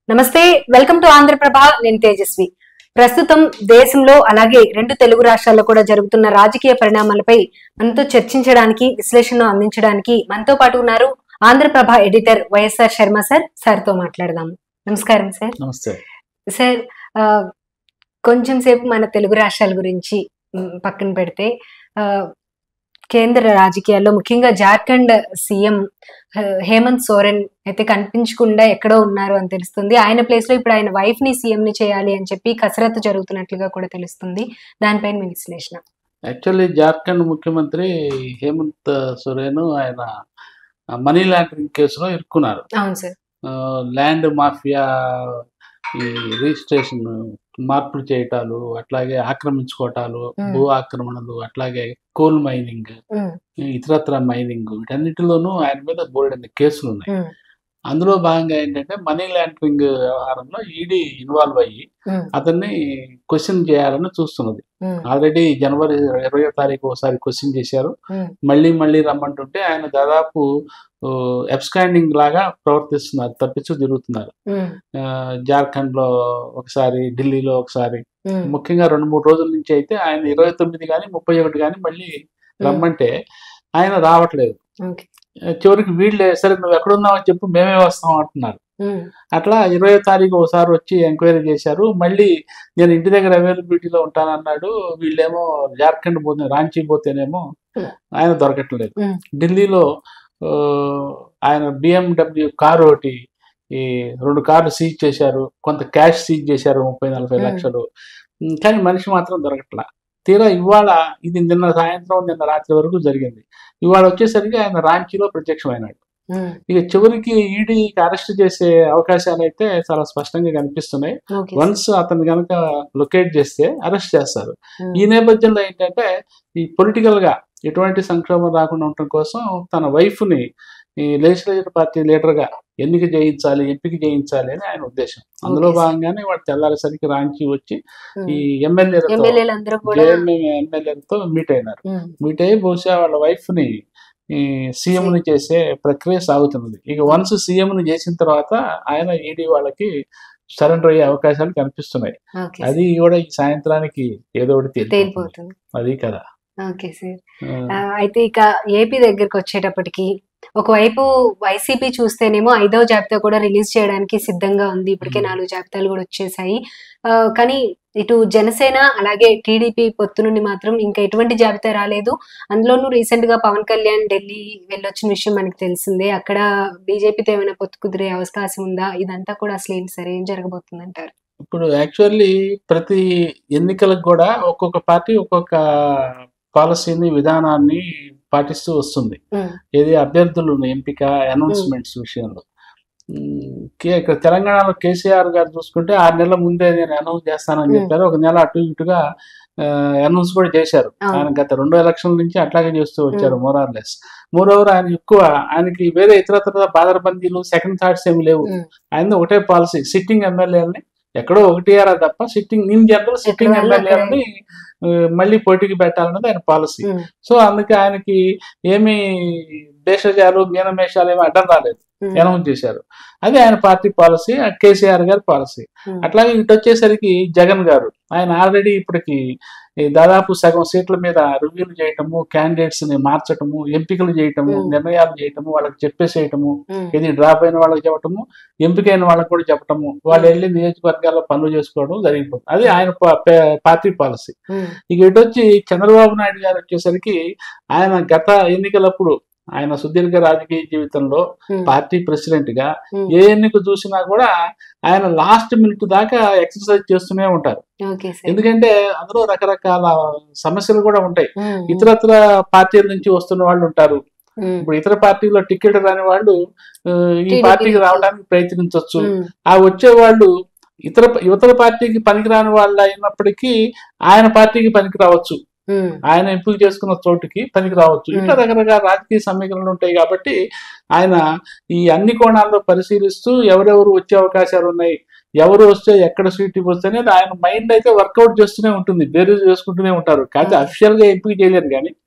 నమస్తే welcome to Andhraprabha నేను తేజస్వి ప్రస్తుతం దేశంలో అలాగే రెండు తెలుగు రాష్ట్రాల్లో కూడా జరుగుతున్న రాజకీయ పరిణామాలపై మనతో చర్చించడానికి విశ్లేషణ అందించడానికి మనతో పాటు ఉన్నారు Andhra Prabha editor YSR Sharma sir సార్తో మాట్లాడదాం నమస్కారం సార్ నమస్తే సార్ ఆ, కొంచెం సేపు మన తెలుగు రాష్ట్రాల గురించి మ్, పక్కన పెడితే ఆ, కేంద్ర రాజకీయాల్లో ముఖ్యంగా జార్ఖండ్ సీఎం ఆ, హేమంత్ సోరెన్ అయితే కనిపించకుండా ఎక్కడో ఉన్నారు అని తెలుస్తుంది ఆయన ప్లేస్ లో ఇప్పుడు ఆయన వైఫ్ ని సీఎం ని చేయాలి అని చెప్పి కసరత్తు జరుగుతున్నట్లుగా కూడా తెలుస్తుంది దానిపైన మీ విశ్లేషణ యాక్చువల్లీ జార్ఖండ్ ముఖ్యమంత్రి హేమంత్ సోరెన్ ఆయన మనీ లాండరింగ్ కేసులో ఇరుక్కున్నారు అవును సార్ ఆ, ల్యాండ్ మాఫియా ఈ రిజిస్ట్రేషన్ మార్పులు చేయటాలు అట్లాగే ఆక్రమించుకోవటాలు Hmm. భూ ఆక్రమణలు అట్లాగే కోల్ మైనింగ్ ఉమ్, ఇతరత్ర మైనింగ్ వీటన్నిటిలోనూ ఆయన మీద బోల్డ్ కేసులు ఉన్నాయి ఉమ్, అందులో భాగంగా ఏంటంటే మనీ లాండరింగ్ వ్యవహారంలో ఈడీ ఇన్వాల్వ్ అయ్యి ఉమ్, అతన్ని క్వశ్చన్ చేయాలని చూస్తున్నది ఉమ్, ఆల్రెడీ జనవరి ఇరవై తారీఖు ఒకసారి క్వశ్చన్ చేశారు ఉమ్, మళ్ళీ మళ్ళీ రమ్మంటుంటే ఆయన దాదాపు ఎబ్స్కాండింగ్ లాగా ప్రవర్తిస్తున్నారు తప్పించు తిరుగుతున్నారు ఉమ్, ఆ, జార్ఖండ్ లో ఒకసారి ఢిల్లీలో ఒకసారి ఉమ్, ముఖ్యంగా రెండు మూడు రోజుల నుంచి అయితే ఆయన ఇరవై తొమ్మిది కానీ ముప్పై ఒకటి కానీ మళ్ళీ రమ్మంటే ఆయన రావట్లేదు ఓకే. చివరికి వీళ్ళే సరే నువ్వు ఎక్కడున్నావు అని చెప్పు మేమే వస్తాం అంటున్నారు ఉమ్, అట్లా ఇరవై తారీఖు ఒకసారి వచ్చి ఎంక్వైరీ చేశారు మళ్ళీ నేను ఇంటి దగ్గర అవైలబిలిటీలో ఉంటానన్నాడు వీళ్ళేమో జార్ఖండ్ పోతే రాంచీ పోతేనేమో Hmm. ఆయన దొరకట్లేదు Hmm. ఢిల్లీలో ఆ, ఆయన బిఎండబ్ల్యూ కారు ఒకటి ఈ రెండు కార్లు సీజ్ చేశారు కొంత క్యాష్ సీజ్ చేశారు ముప్పై నలభై Hmm. లక్షలు ఉమ్, కానీ మనిషి మాత్రం దొరకట్లా తీరా ఇవాళ ఇది నిన్న సాయంత్రం నిన్న రాత్రి వరకు జరిగింది ఇవాళ వచ్చేసరికి ఆయన రాంచీలో ప్రత్యక్షమైనాడు ఉమ్, ఇక చివరికి ఈడీకి అరెస్ట్ చేసే అవకాశాలు అయితే చాలా స్పష్టంగా కనిపిస్తున్నాయి ఓకే. వన్స్ అతను కనుక లొకేట్ చేస్తే అరెస్ట్ చేస్తారు ఉమ్, ఈ నేపథ్యంలో ఏంటంటే ఈ పొలిటికల్ గా ఎటువంటి సంక్షోభం రాకుండా ఉండటం కోసం తన వైఫ్ ని ఈ లెజిస్లేటివ్ పార్టీ లీడర్ గా ఎన్నిక చేయించాలి ఎంపిక చేయించాలి అని ఆయన ఉద్దేశం అందులో Okay, sir. భాగంగానే వాడు తెల్లారేసరికి రాంచి వచ్చి ఉమ్. ఈ ఎమ్మెల్యేలతో ఎమ్మెల్యేలు అందరూ కూడా ఎమ్మెల్యేలతో మీట్ అయినారు ఉమ్, మీట్ అయ్యి బహుశా వాళ్ళ వైఫ్ ని సీఎం ని చేసే ప్రక్రియ సాగుతున్నది ఇక వన్స్ సీఎం ని చేసిన తర్వాత ఆయన ఈడీ వాళ్ళకి సరెండర్ అయ్యే అవకాశాలు కనిపిస్తున్నాయి ఓకే అది కూడా ఈ సాయంత్రానికి ఏదో ఒకటి తేలిపోతుంది తేలిపోతుంది అది కదా ఓకే సార్ ఆ, ఆ, అయితే ఇక ఏపీ దగ్గరకు వచ్చేటప్పటికి ఒకవైపు వైసీపీ చూస్తేనేమో ఐదవ జాబితా కూడా రిలీజ్ చేయడానికి సిద్ధంగా ఉంది ఇప్పటికే Hmm. నాలుగు జాబితాలు కూడా వచ్చేసాయి ఆ, కానీ ఇటు జనసేన అలాగే టీడీపీ పొత్తు నుండి మాత్రం ఇంకా ఎటువంటి జాబితా రాలేదు అందులోనూ రీసెంట్ గా పవన్ కళ్యాణ్ ఢిల్లీ వెళ్ళొచ్చిన విషయం మనకి తెలిసిందే అక్కడ బీజేపీతో ఏమైనా పొత్తు కుదిరే అవకాశం ఉందా ఇదంతా కూడా అసలు ఏంటి సరే ఏం జరగబోతుంది అంటారు ఇప్పుడు యాక్చువల్లీ ప్రతి ఎన్నికలకు కూడా ఒక్కొక్క పార్టీ ఒక్కొక్క పాలసీని విధానాన్ని పాటిస్తూ వస్తుంది ఏది అభ్యర్థులు ఎంపిక అనౌన్స్మెంట్స్ విషయంలో ఉమ్, కే- ఇక్కడ తెలంగాణలో కేసీఆర్ గారు చూసుకుంటే ఆరు నెలల ముందే నేను అనౌన్స్ చేస్తానని Hmm. చెప్పారు ఒక నెల అటు ఇటుగా అనౌన్స్ కూడా చేశారు అవును. ఆయన గత రెండు ఎలక్షన్ల నుంచి అట్లాగే చేస్తూ వచ్చారు మోరార్ లెస్ మోర్ ఓవర్ ఆయన ఎక్కువ ఆయనకి వేరే ఇతరత్ర బాదరబందీలు సెకండ్ థాట్స్ ఏమి లేవు ఉమ్, ఆయన ఒకటే పాలసీ సిట్టింగ్ ఎమ్మెల్యేలని ఎక్కడో ఒకటి ఆరా తప్ప సిట్టింగ్ ఇన్ జనరల్ సిట్టింగ్ ఎక్కడ వాళ్ళు ఎమ్మెల్యేలని మళ్ళీ పోటీకి పెట్టాలన్నది ఆయన పాలసీ ఉమ్, సో అందుకే ఆయనకి ఏమి భేషజాలు మీనమేషాలు ఏమి అడ్డం రాలేదు ఉమ్, అనౌన్స్ చేశారు అది ఆయన పార్టీ పాలసీ కేసీఆర్ గారి పాలసీ ఉమ్, అట్లాగే ఇటు వచ్చేసరికి జగన్ గారు ఆయన ఆల్రెడీ ఇప్పటికి ఈ దాదాపు సగం సీట్ల మీద రివ్యూలు చేయటము క్యాండిడేట్స్ ని మార్చటము ఎంపికలు చేయటము Hmm. నిర్ణయాలు చేయటము వాళ్ళకి చెప్పేసేయటము ఉమ్, ఇది డ్రాప్ అయిన వాళ్ళకి చెప్పటము ఎంపికైన వాళ్ళకి కూడా చెప్పటము వాళ్ళు వెళ్ళి నియోజకవర్గాల్లో పనులు చేసుకోవడం జరిగిపోతుంది అది ఆయన పా- పే- పార్టీ పాలసీ ఉమ్, ఇక ఇటు వచ్చి చంద్రబాబు నాయుడు గారు వచ్చేసరికి ఆయన గత ఎన్నికలప్పుడు ఆయన సుదీర్ఘ రాజకీయ జీవితంలో ఉమ్, పార్టీ ప్రెసిడెంట్ గా ఉమ్, ఏ ఎన్నిక చూసినా కూడా ఆయన లాస్ట్ మినిట్ దాకా ఎక్సర్సైజ్ చేస్తూనే ఉంటారు ఓకే సార్ ఎందుకంటే అందులో రకరకాల సమస్యలు కూడా ఉంటాయి ఉమ్, ఇతరత్ర పార్టీల నుంచి వస్తున్న వాళ్ళు ఉంటారు ఉమ్, ఇప్పుడు ఇతర పార్టీలో టికెట్ రాని వాళ్ళు ఆ, ఈ TDP పార్టీకి రావడానికి ప్రయత్నించవచ్చు ఉమ్, ఆ వచ్చే వాళ్ళు ఇతర ఇతర పార్టీకి పనికిరాని వాళ్ళు అయినప్పటికీ ఆయన పార్టీకి పనికి రావచ్చు ఉమ్, ఆయన ఎంపిక చేసుకున్న చోటుకి పనికి రావచ్చు ఇట్లా Hmm. రకరకాల రాజకీయ సమీకరణలు ఉంటాయి కాబట్టి ఆయన ఈ అన్ని కోణాల్లో పరిశీలిస్తూ ఎవరెవరు వచ్చే అవకాశాలు ఉన్నాయి ఎవరు వస్తే ఎక్కడ సీట్ ఇవ్వచ్చు అనేది ఆయన మైండ్ అయితే వర్కౌట్ చేస్తూనే ఉంటుంది బేరీజ్ చేసుకుంటూనే ఉంటారు కాకపోతే Hmm. అఫిషియల్ గా ఎంపిక చేయలేరు కానీ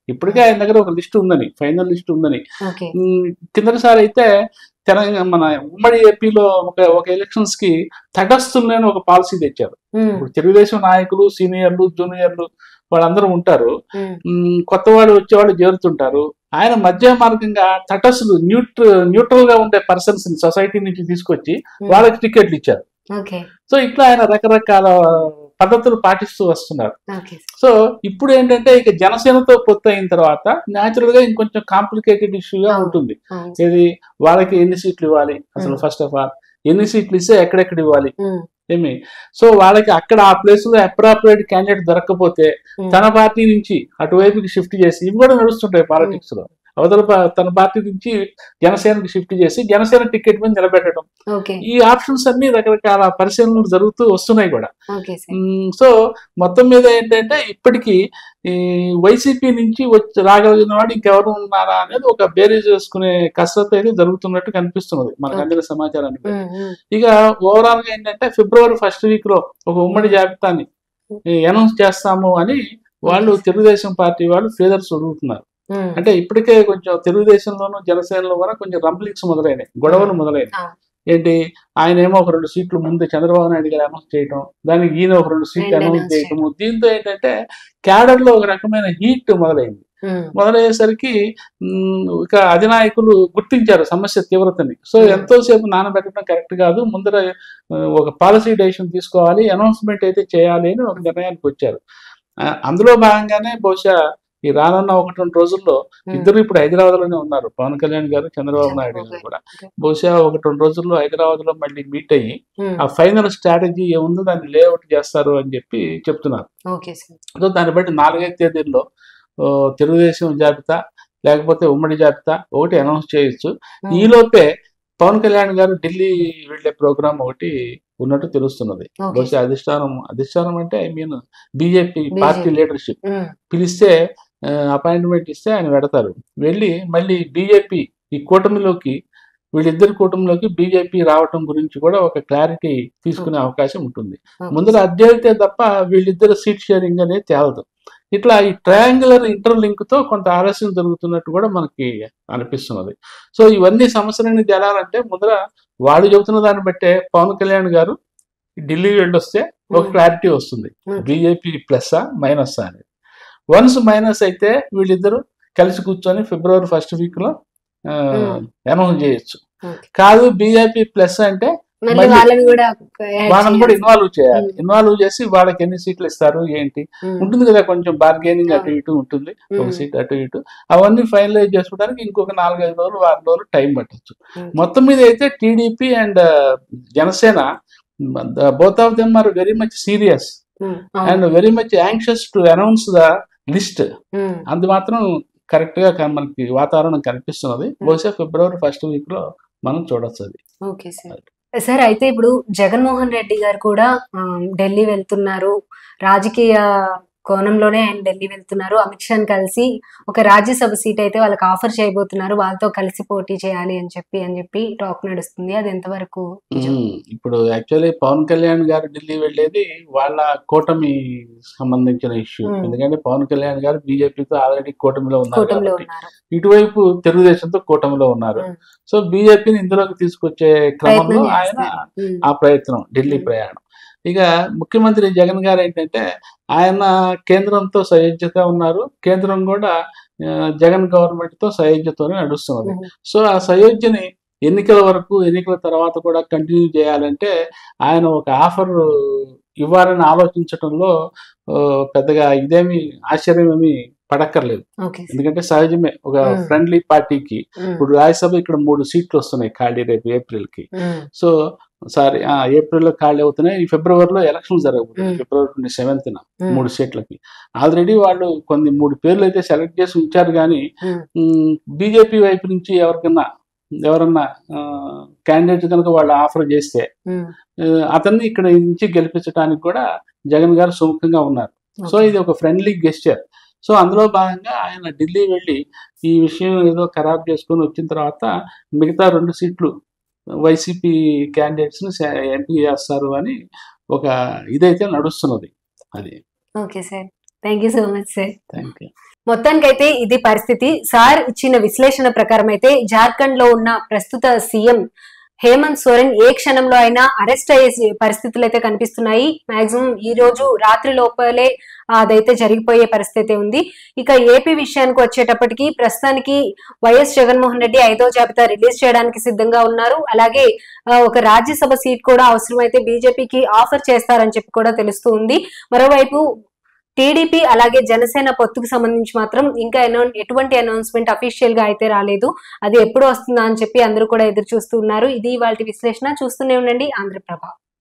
ఇప్పటికే ఆయన దగ్గర ఒక లిస్ట్ ఉందని ఫైనల్ లిస్ట్ ఉందని ఓకే ఉమ్, కిందటిసారి అయితే తెలంగాణ మన ఉమ్మడి ఏపీలో ఒక ఒక ఎలక్షన్స్ కి తటస్థులని ఒక పాలసీ తెచ్చారు ఉమ్, ఇప్పుడు తెలుగుదేశం నాయకులు సీనియర్లు జూనియర్లు వాళ్ళందరూ ఉంటారు ఉమ్, ఉమ్, కొత్త వాళ్ళు వచ్చేవాళ్ళు చేరుతుంటారు ఆయన మధ్య మార్గంగా తటస్థులు న్యూట్ర న్యూట్రల్ గా ఉండే పర్సన్స్ ని సొసైటీ నుంచి తీసుకొచ్చి ఉమ్. వాళ్ళకి టికెట్లు ఇచ్చారు ఓకే సో ఇట్లా ఆయన రకరకాల పద్ధతులు పాటిస్తూ వస్తున్నారు ఓకే సో ఇప్పుడు ఏంటంటే ఇక జనసేనతో పొత్తు అయిన తర్వాత న్యాచురల్ గా ఇంకొంచెం కాంప్లికేటెడ్ ఇష్యూగా అవును. ఉంటుంది అవును. ఇది వాళ్ళకి ఎన్ని సీట్లు ఇవ్వాలి అసలు Mm. ఫస్ట్ ఆఫ్ ఆల్ ఎన్ని సీట్లు ఇస్తే ఎక్కడెక్కడ ఇవ్వాలి ఉమ్, ఏమి సో వాళ్ళకి అక్కడ ఆ ప్లేస్ లో అప్రాపరేట్ క్యాండిడేట్ దొరకకపోతే ఉమ్, తన పార్టీ నుంచి అటువైపుకి షిఫ్ట్ చేసి ఇవి కూడా నడుస్తుంటాయి పాలిటిక్స్ లో అవతల పా- తన పార్టీ నుంచి జనసేనకి షిఫ్ట్ చేసి జనసేన టికెట్ మీద నిలబెట్టడం ఓకే ఈ ఆప్షన్స్ అన్ని రకరకాల పరిశీలనలు జరుగుతూ వస్తున్నాయి కూడా ఓకే సార్ మ్మ్. సో మొత్తం మీద ఏంటంటే ఇప్పటికీ ఈ వైసీపీ నుంచి వచ్చి రాగలిగిన వాడు ఇంకెవరు ఉన్నారా అనేది ఒక బేరీజ్ చేసుకునే కసరత్తు అయితే జరుగుతున్నట్టు కనిపిస్తున్నది మనకు అందిన సమాచారాన్ని బట్టి. ఉమ్, ఉమ్, ఇక ఓవరాల్ గా ఏంటంటే ఫిబ్రవరి ఫస్ట్ వీక్ లో ఒక ఉమ్మడి జాబితాని అనౌన్స్ చేస్తాము అని వాళ్ళు తెలుగుదేశం పార్టీ వాళ్ళు ఫేదర్స్ అడుగుతున్నారు ఉమ్, అంటే ఇప్పటికే కొంచెం తెలుగుదేశంలోను జనసేనలో కూడా కొంచెం రంప్లిక్స్ మొదలైనాయి గొడవలు మొదలైనాయి ఆ. ఏంటి ఆయన ఏమో ఒక రెండు సీట్లు ముందు చంద్రబాబు నాయుడు గారు అనౌన్స్ చేయటం దానికి ఈయన ఒక రెండు సీట్లు రెండు అనౌన్స్ announce చేయటము దీంతో ఏంటంటే క్యాడర్ లో ఒక రకమైన హీట్ మొదలైంది ఉమ్, మొదలయ్యేసరికి మ్, ఇక అధినాయకులు గుర్తించారు సమస్య తీవ్రతని సో Hmm. ఎంతోసేపు నానబెట్టడం కరెక్ట్ కాదు ముందర ఆ, ఒక పాలసీ డెసిషన్ తీసుకోవాలి అనౌన్స్మెంట్ అయితే చేయాలి అని ఒక నిర్ణయానికి వచ్చారు ఆ, అందులో భాగంగానే బహుశా ఈ రానున్న ఒకటి రెండు రోజుల్లో ఉమ్, ఇద్దరు ఇప్పుడు హైదరాబాద్ లోనే ఉన్నారు పవన్ కళ్యాణ్ గారు చంద్రబాబు నాయుడు గారు కూడా Okay. బహుశా ఒకటి రెండు రోజుల్లో హైదరాబాద్ లో మళ్ళీ మీట్ అయ్యి ఉమ్, ఆ ఫైనల్ స్ట్రాటజీ ఏముందో దాన్ని లేఅవుట్ చేస్తారు అని చెప్పి చెప్తున్నారు ఓకే సార్ సో దాన్ని బట్టి నాలుగైదు తేదీల్లో ఓ, తెలుగుదేశం జాబితా లేకపోతే ఉమ్మడి జాబితా ఒకటి అనౌన్స్ చేయొచ్చు ఉమ్, ఈలోపే పవన్ కళ్యాణ్ గారు ఢిల్లీ వెళ్లే ప్రోగ్రామ్ ఒకటి ఉన్నట్టు తెలుస్తున్నది ఓకే బహుశా అధిష్టానం అధిష్టానం అంటే I mean BJP party BJP. Leadership um, పిలిస్తే అపాయింట్మెంట్ ఇస్తే ఆయన పెడతారు వెళ్ళి మళ్ళీ బీజేపీ ఈ కూటమిలోకి వీళ్ళిద్దరి కూటమిలోకి బీజేపీ రావటం గురించి కూడా ఒక క్లారిటీ తీసుకునే అవకాశం ఉంటుంది ఓకే ముందర సార్. అధ్యయితే తప్ప వీళ్ళిద్దరు సీట్ షేరింగ్ అనేది తేలదు ఇట్లా ఈ ట్రయాంగులర్ ఇంటర్లింక్ తో కొంత ఆలస్యం జరుగుతున్నట్టు కూడా మనకి అనిపిస్తున్నది సో ఇవన్నీ సమస్యలన్నీ తేలాలంటే ముందర వాళ్ళు చెబుతున్న దాన్ని బట్టే పవన్ కళ్యాణ్ గారు ఢిల్లీ వెళ్ళొస్తే ఒక Hmm. క్లారిటీ వస్తుంది Okay. బీజేపీ ప్లస్ మైనస్ అనేది వన్స్ మైనస్ అయితే వీళ్ళిద్దరు కలిసి కూర్చొని ఫిబ్రవరి ఫస్ట్ వీక్ లో Hmm. అనౌన్స్ చేయొచ్చు Okay. కాదు బీజేపీ ప్లస్ అంటే మళ్ళీ మళ్ళీ వాళ్ళని కూడా add వాళ్ళని కూడా చేయాలి. ఇన్వాల్వ్ చేయాలి Hmm. ఇన్వాల్వ్ చేసి వాళ్ళకి ఎన్ని సీట్లు ఇస్తారు ఏంటి ఉమ్, ఉంటుంది కదా కొంచెం బార్గెనింగ్ అటు అవును. ఇటు ఉంటుంది ఒక ఉమ్, సీట్ అటు ఇటు అవన్నీ ఫైనలైజ్ చేసుకోవడానికి ఇంకొక నాలుగైదు రోజులు వారం రోజులు టైం పట్టచ్చు ఉమ్, మొత్తం మీద అయితే TDP and Janasena both of them are very much serious um, and అవును. Very much anxious to announce the list um, అది మాత్రం కరెక్ట్ గా కన్- మనకి వాతావరణం కనిపిస్తున్నది బహుశా ఫిబ్రవరి ఫస్ట్ వీక్ లో మనం చూడొచ్చు అది ఓకే సార్ సార్ అయితే ఇప్పుడు జగన్మోహన్ రెడ్డి గారు కూడా ఆ, ఢిల్లీ వెళ్తున్నారు రాజకీయ కోణంలోనే ఆయన ఢిల్లీ వెళ్తున్నారు అమిత్ షాని కలిసి ఒక రాజ్యసభ సీట్ అయితే వాళ్ళకి ఆఫర్ చేయబోతున్నారు వాళ్ళతో కలిసి పోటీ చేయాలి అని చెప్పి అని చెప్పి టాక్ నడుస్తుంది అది ఎంతవరకు నిజం? ఉమ్, ఇప్పుడు యాక్చువల్లీ పవన్ కళ్యాణ్ గారు ఢిల్లీ వెళ్ళేది వాళ్ళ కూటమి సంబంధించిన ఇష్యూ Hmm. ఎందుకంటే పవన్ కళ్యాణ్ గారు బీజేపీతో ఆల్రెడీ కూటమిలో ఉన్నారు కూటమిలో కాబట్టి. ఉన్నారు ఇటువైపు తెలుగుదేశంతో కూటమిలో ఉన్నారు Hmm. సో బీజేపీని ఇందులోకి తీసుకొచ్చే క్రమంలో ప్రయత్నం ఆయన చేస్తారు. ఉమ్, ఆ ప్రయత్నం ఢిల్లీ Hmm. ప్రయాణం ఇక ముఖ్యమంత్రి జగన్ గారు ఏంటంటే ఆయన కేంద్రంతో సయోధ్యత ఉన్నారు కేంద్రం కూడా ఆ, జగన్ గవర్నమెంట్ తో సయోధ్యతోనే నడుస్తున్నది ఉమ్, సో ఆ సయోధ్యని ఎన్నికల వరకు ఎన్నికల తర్వాత కూడా కంటిన్యూ చేయాలంటే ఆయన ఒక ఆఫర్ ఇవ్వాలని ఆలోచించడంలో ఆ, పెద్దగా ఇదేమి ఆశ్చర్యం ఏమి పడక్కర్లేదు ఓకే సార్. ఎందుకంటే సహజమే ఒక Hmm. ఫ్రెండ్లీ పార్టీకి ఉమ్, ఇప్పుడు రాజ్యసభ ఇక్కడ మూడు సీట్లు వస్తున్నాయి ఖాళీ రేపు ఏప్రిల్ కి ఉమ్, సో సారీ ఏప్రిల్ లో ఖాళీ అవుతున్నాయి ఈ ఫిబ్రవరిలో ఎలక్షన్ జరగబోతుంది Hmm. ఫిబ్రవరి ట్వంటీ సెవెంత్ న ఉమ్, మూడు సీట్లకి ఆల్రెడీ వాళ్ళు కొన్ని మూడు పేర్లు అయితే సెలెక్ట్ చేసి ఉంచారు కానీ ఉమ్, బీజేపీ వైపు నుంచి ఎవరికన్నా ఎవరన్నా క్యాండిడేట్ కనుక వాళ్ళు ఆఫర్ చేస్తే ఉమ్, ఆ, అతన్ని ఇక్కడ నుంచి గెలిపించడానికి కూడా జగన్ గారు సుముఖంగా ఉన్నారు సో ఓకే. ఇది ఒక ఫ్రెండ్లీ గెస్చర్ సో అందులో భాగంగా ఆయన ఢిల్లీ వెళ్ళి ఈ విషయం ఏదో ఖరాబ్ చేసుకొని వచ్చిన తర్వాత మిగతా రెండు సీట్లు వైసీపీ క్యాండిడేట్స్ ని ఎంపీ చేస్తారు అని ఒక ఇదైతే నడుస్తున్నది అది okay sir thank you so much sir thank you మొత్తానికైతే ఇది పరిస్థితి సార్ ఇచ్చిన విశ్లేషణ ప్రకారం అయితే జార్ఖండ్ లో ఉన్న ప్రస్తుత సీఎం హేమంత్ సోరెన్ ఏ క్షణంలో అయినా అరెస్ట్ అయ్యే పరిస్థితులు అయితే కనిపిస్తున్నాయి మాక్సిమం ఈ రోజు రాత్రి లోపలే అదైతే జరిగిపోయే పరిస్థితి ఉంది ఇక ఏపీ విషయానికి వచ్చేటప్పటికి ప్రస్తుతానికి వైఎస్ జగన్మోహన్ రెడ్డి ఐదో జాబితా రిలీజ్ చేయడానికి సిద్ధంగా ఉన్నారు అలాగే ఆ, ఒక రాజ్యసభ సీట్ కూడా అవసరమైతే బీజేపీకి ఆఫర్ చేస్తారని చెప్పి కూడా తెలుస్తూ ఉంది మరోవైపు టీడీపీ అలాగే జనసేన పొత్తుకు సంబంధించి మాత్రం ఇంకా అనౌన్ ఎటువంటి అనౌన్స్మెంట్ అఫీషియల్ గా అయితే రాలేదు అది ఎప్పుడు వస్తుందా అని చెప్పి అందరూ కూడా ఎదురు చూస్తూ ఉన్నారు ఇది వాళ్ళ విశ్లేషణ చూస్తూనే ఉండండి ఆంధ్రప్రభ